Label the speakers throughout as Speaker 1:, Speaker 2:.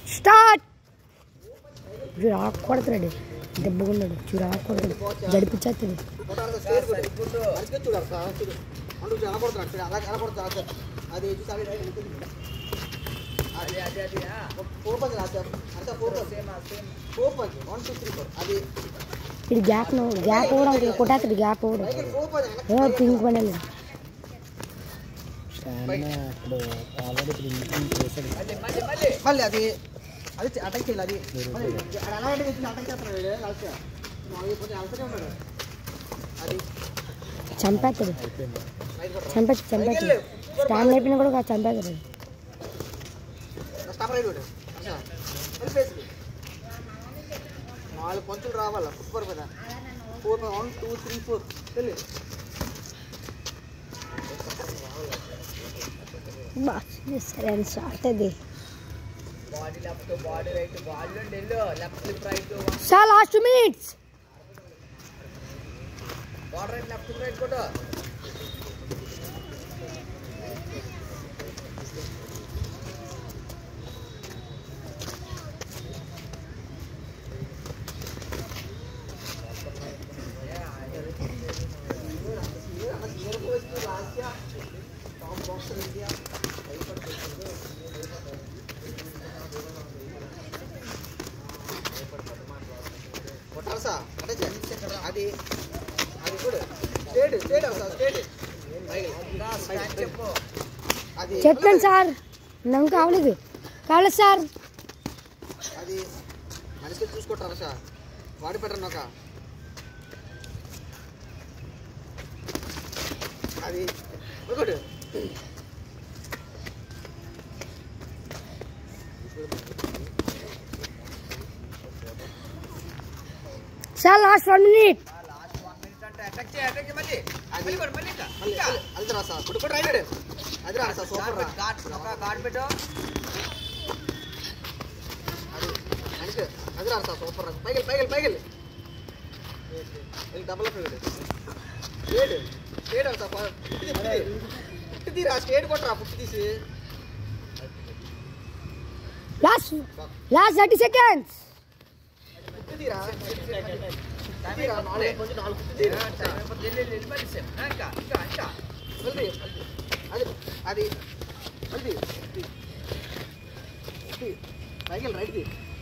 Speaker 1: start చూడు కొడుతున్నాడు దెబ్బకున్నాడు చూడు కొడుతాడు జడిపించేస్తాడు
Speaker 2: కొట్టాలి స్టేట్ కొట్టు అరికే చూడు అక్క చూడు అంటూ ఎలా కొడుతున్నాడు చూడు అలా ఎలా కొడుతున్నాడు అక్క అది చూసి అవి అది అది అది ఫోర్ పంచ్ రాసా అంతా four punch four punch one two three four అది
Speaker 1: ఇది గ్యాప్ గ్యాప్ కూడా ఉంటుంది కొట్టేస్తాడు గ్యాప్ కూడా
Speaker 2: పైకి ఫోర్ పంచ్ వెనక్కి
Speaker 1: ఏమో పింక్ పడలేదు
Speaker 2: మళ్ళీ అది అది అటాక్ చేయాలి అది మళ్ళీ అది అలా అంటే అటాక్ చేస్తున్నాడు లాస్ట్ కొంచెం అలసనే ఉన్నాడు అది
Speaker 1: చంపేస్తాడు
Speaker 2: రైట్ కొట్టు
Speaker 1: చంపేసి చంపేస్తాడు స్టాండ్ అయిపోయినా కూడా చంపేస్తాడు
Speaker 2: స్టాప్ రైట్ కొట్టు మళ్ళీ ఫేస్ నాలుగు పంచులు రావాలా ఫుట్బాల్ మీద four one two three four వెళ్ళి
Speaker 1: బాగా సరే అని షార్ట్ అది
Speaker 2: body left body right body వెళ్ళు left slip right
Speaker 1: sir last two minutes
Speaker 2: body right left right కొట్టు కొట్టాలి సార్ అంటే చె- అది అది కూడా స్టేట్ స్టేట్ సార్ స్టేట్ చెప్పు అది
Speaker 1: చెప్పండి సార్ నాకు కావలేదు కావలేదు సార్
Speaker 2: అది మనిషికి చూసుకుంటారా సార్ వాడి పెట్టండి ఒక అది ఒకటి
Speaker 1: సార్ లాస్ట్ వన్ మినిట్
Speaker 2: అది మళ్ళీ అది రా సార్ ఇప్పుడు కూడా రైట్ అది రా సార్ సూపర్ రా గాడ్ పెట్టు అది మనిషి అది రా సార్ సూపర్ రా పైకి పైకి పైకి వెళ్ళి డబల్ స్టేట్ స్టేట్ రా సార్ పుట్టి పుట్టి తీరా స్టేట్ కొట్టరా పుట్టి తీసి
Speaker 1: లాస్ట్ లాస్ట్ థర్టీ సెకండ్స్
Speaker 2: పుట్టి తీరా తీరా నాలుగు కొంచెం నాలుగు పుట్టి తీరా మళ్ళీ అది అది మళ్ళీ పైకి రైట్కి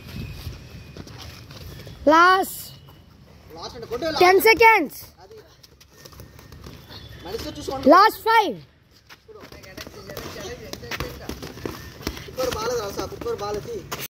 Speaker 1: లాస్ట్
Speaker 2: లాస్ట్ అంటే కొట్టు
Speaker 1: టెన్ సెకండ్స్
Speaker 2: అది మనిషితో చూసుకోండి
Speaker 1: లాస్ట్ ఫైవ్
Speaker 2: కుక్కర్ బాగాలేదు రా సార్ కుక్కర్ బాగాలేదు